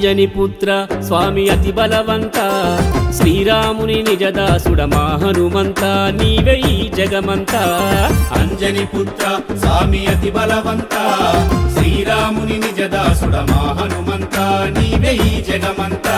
అంజని పుత్ర స్వామి అతి బలవంత శ్రీరాముని నిజదాసుడ మా హనుమంత నీవే ఈ జగమంతా అంజని పుత్ర స్వామి అతి బలవంత శ్రీరాముని నిజదాసుడ మా హనుమంత నీవే ఈ జగమంతా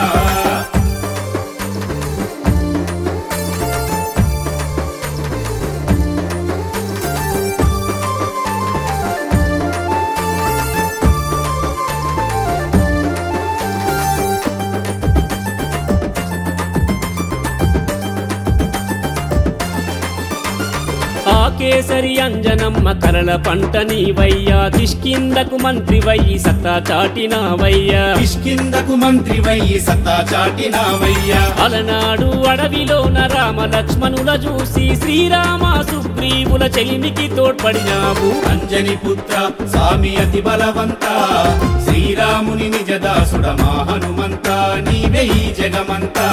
ఆ కేసరి అంజనమ్మ కరల పంట నీవయ్యా కిష్కిందకు మంత్రి వయ్యి సత్తా చాటినావయ్యా కిష్కిందకు మంత్రి వయ్యి సత్తా చాటినావయ్యా అలనాడు అడవిలోన రామ లక్ష్మణుల చూసి శ్రీరామ సుగ్రీవుల చెలిమికి తోడ్పడినావు అంజని పుత్ర స్వామి అతి బలవంత శ్రీరాముని నిజదాసుడ మా హనుమంత నీవే ఈ జగమంతా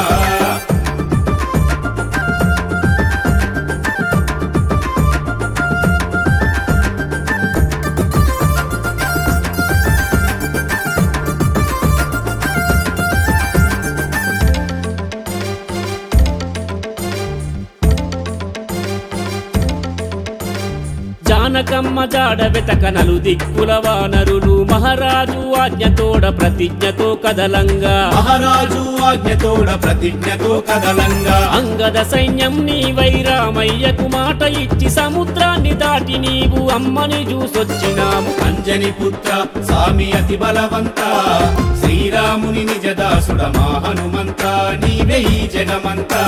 జానకమ్మ జాడ వెతక నలు దిక్కుల వానరులు మహారాజు ఆజ్ఞతోడ ప్రతిజ్ఞతో కదలంగా మహారాజు ఆజ్ఞతోడ ప్రతిజ్ఞతో కదలంగా అంగద సైన్యం నీవై రామయ్యకు మాట ఇచ్చి సముద్రాన్ని దాటి నీవు అమ్మని చూసొచ్చినావు అంజని పుత్ర స్వామి అతి బలవంత శ్రీరాముని నిజదాసుడ మా హనుమంత నీవే ఈ జగమంతా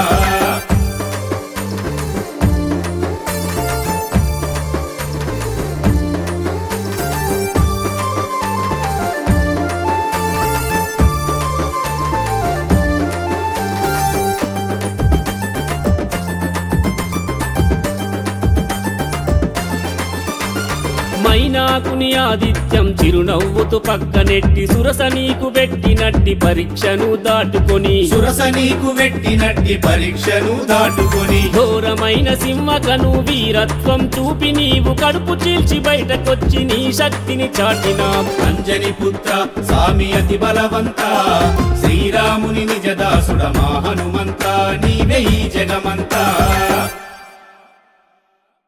మైనాకుని ఆదిత్యం చిరునవ్వుతూ పక్కనెట్టి సురస నీకు పెట్టినట్టి పరీక్షను దాటుకొని సురస నీకు వెట్టినట్టి పరీక్షను దాటుకొని ఘోరమైన సింహకను వీరత్వం చూపి నీవు కడుపు చీల్చి బయటకొచ్చి నీ శక్తిని చాటినావు అంజని పుత్ర స్వామి అతి బలవంత శ్రీరాముని నిజదాసుడ మా హనుమంత నీవే ఈ జగమంతా